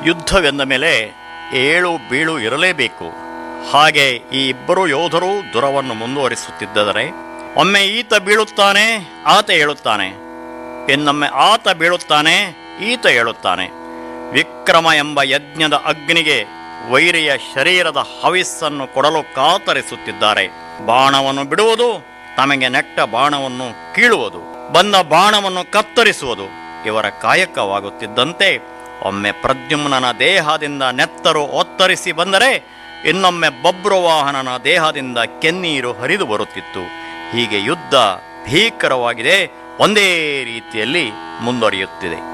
ಯುದ್ಧವೆಂದ ಮೇಲೆ ಏಳು ಬೀಳು ಇರಲೇಬೇಕು ಹಾಗೆ ಈ ಇಬ್ಬರು ಯೋಧರು ದುರವನ್ನು ಮುಂದುವರಿಸುತ್ತಿದ್ದರೆ ಒಮ್ಮೆ ಈತ ಬೀಳುತ್ತಾನೆ ಆತ ಏಳುತ್ತಾನೆ ಇನ್ನೊಮ್ಮೆ ಆತ ಬೀಳುತ್ತಾನೆ ಈತ ಏಳುತ್ತಾನೆ ವಿಕ್ರಮ ಎಂಬ ಯಜ್ಞದ ಅಗ್ನಿಗೆ ವೈರಿಯ ಶರೀರದ ಹವಿಸ್ಸನ್ನು ಕೊಡಲು ಕಾತರಿಸುತ್ತಿದ್ದಾರೆ ಬಾಣವನ್ನು ಬಿಡುವುದು ತಮಗೆ ನೆಟ್ಟ ಬಾಣವನ್ನು ಕೀಳುವುದು ಬಂದ ಬಾಣವನ್ನು ಕತ್ತರಿಸುವುದು ಇವರ ಕಾಯಕವಾಗುತ್ತಿದ್ದಂತೆ ಒಮ್ಮೆ ಪ್ರದ್ಯುಮ್ನನ ದೇಹದಿಂದ ನೆತ್ತರು ಒತ್ತರಿಸಿ ಬಂದರೆ ಇನ್ನೊಮ್ಮೆ ಬಬ್ರುವಾಹನನ ದೇಹದಿಂದ ಕೆನ್ನೀರು ಹರಿದು ಬರುತ್ತಿತ್ತು ಹೀಗೆ ಯುದ್ಧ ಭೀಕರವಾಗಿದೆ ಒಂದೇ ರೀತಿಯಲ್ಲಿ ಮುಂದುವರಿಯುತ್ತಿದೆ